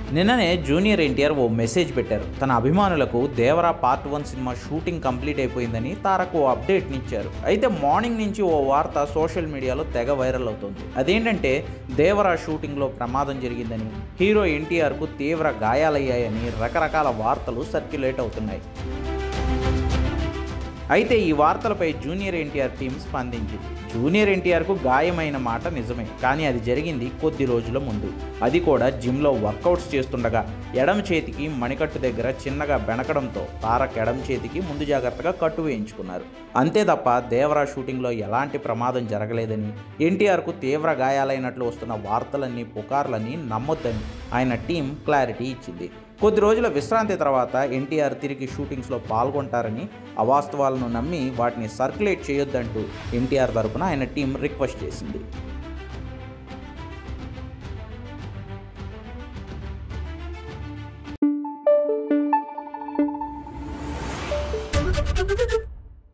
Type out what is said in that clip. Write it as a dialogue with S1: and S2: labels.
S1: నిన్ననే జూనియర్ ఎన్టీఆర్ ఓ మెసేజ్ పెట్టారు తన అభిమానులకు Devara part one cinema shooting complete అయిపోయిందని తారకు ఓ అప్డేట్ని ఇచ్చారు అయితే మార్నింగ్ నుంచి ఓ వార్త సోషల్ మీడియాలో తెగ వైరల్ అవుతుంది అదేంటంటే దేవరా షూటింగ్లో ప్రమాదం జరిగిందని హీరో ఎన్టీఆర్కు తీవ్ర గాయాలయ్యాయని రకరకాల వార్తలు సర్క్యులేట్ అవుతున్నాయి అయితే ఈ వార్తలపై జూనియర్ ఎన్టీఆర్ టీం స్పందించింది జూనియర్ ఎన్టీఆర్కు గాయమైన మాట నిజమే కానీ అది జరిగింది కొద్ది రోజుల ముందు అది కూడా జిమ్లో వర్కౌట్స్ చేస్తుండగా ఎడమ చేతికి మణికట్టు దగ్గర చిన్నగా బెనకడంతో తారక్ ఎడమ చేతికి ముందు జాగ్రత్తగా కట్టు వేయించుకున్నారు అంతే తప్ప దేవరా షూటింగ్లో ఎలాంటి ప్రమాదం జరగలేదని ఎన్టీఆర్కు తీవ్ర గాయాలైనట్లు వస్తున్న వార్తలన్నీ పుకార్లన్నీ నమ్మొద్దని ఆయన టీం క్లారిటీ ఇచ్చింది కొద్ది రోజుల విశ్రాంతి తర్వాత ఎన్టీఆర్ తిరిగి షూటింగ్స్లో పాల్గొంటారని అవాస్తవాలను నమ్మి వాటిని సర్క్యులేట్ చేయొద్దంటూ ఎన్టీఆర్ తరపున ఆయన టీం రిక్వెస్ట్ చేసింది
S2: Thank you.